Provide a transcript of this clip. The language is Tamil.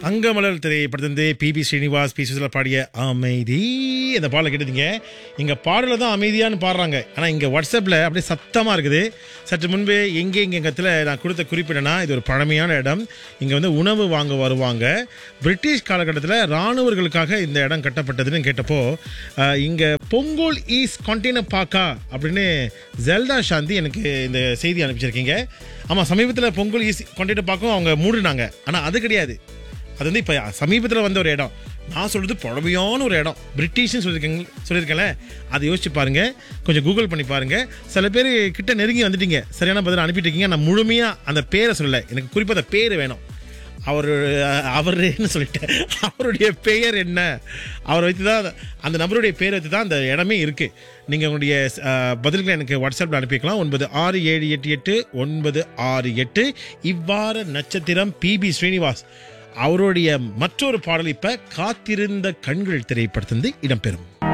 அங்கமலர் திரைப்படத்திலிருந்து P B Srinivas P Susheela பாடிய அமைதி இந்த பாடலை கேட்டீங்க இங்க பாடல தான் அமைதியான்னு பாடுறாங்க ஆனா இங்க வாட்ஸ்அப்ல அப்படியே சத்தமா இருக்குது சற்று முன்பு எங்கே எங்க இடத்துல நான் கொடுத்த குறிப்பிடனா இது ஒரு பழமையான இடம் இங்க வந்து உணவு வாங்க வருவாங்க பிரிட்டிஷ் காலகட்டத்தில் ராணுவர்களுக்காக இந்த இடம் கட்டப்பட்டதுன்னு கேட்டப்போ அஹ், இங்க பொங்கோல் ஈஸ் கண்டெய்னர் பாக்கா அப்படின்னு ஜெல்டா சாந்தி எனக்கு இந்த செய்தி அனுப்பிச்சிருக்கீங்க ஆமாம் சமீபத்தில் பொங்கல் ஈஸ் கண்டெய்னர் பாக்கும் அவங்க மூடினாங்க ஆனால் அது கிடையாது அது வந்து இப்போ சமீபத்தில் வந்த ஒரு இடம் நான் சொல்றது பழமையான ஒரு இடம் பிரிட்டிஷ்னு சொல்லியிருக்கேங்க சொல்லியிருக்கேன்ல அதை யோசிச்சு பாருங்க கொஞ்சம் கூகுள் பண்ணி பாருங்க சில பேர் கிட்ட நெருங்கி வந்துட்டீங்க சரியான பதில் அனுப்பிட்டு இருக்கீங்க நான் முழுமையாக அந்த பேரை சொல்லலை எனக்கு குறிப்பாக அந்த பேர் வேணும் அவர் அவர்னு சொல்லிட்டேன் அவருடைய பெயர் என்ன அவரை வைத்து தான் அந்த நபருடைய பேரை வைத்து தான் அந்த இடமே இருக்கு நீங்கள் உங்களுடைய அஹ், பதில்களை எனக்கு வாட்ஸ்அப்பில் அனுப்பிக்கலாம் ஒன்பது ஆறு ஏழு எட்டு எட்டு ஒன்பது ஆறு எட்டு இவ்வாறு நட்சத்திரம் பிபி ஸ்ரீனிவாஸ் அவருடைய மற்றொரு பாடல் இப்ப காத்திருந்த கண்கள் திரைப்படத்திலிருந்து இடம்பெறும்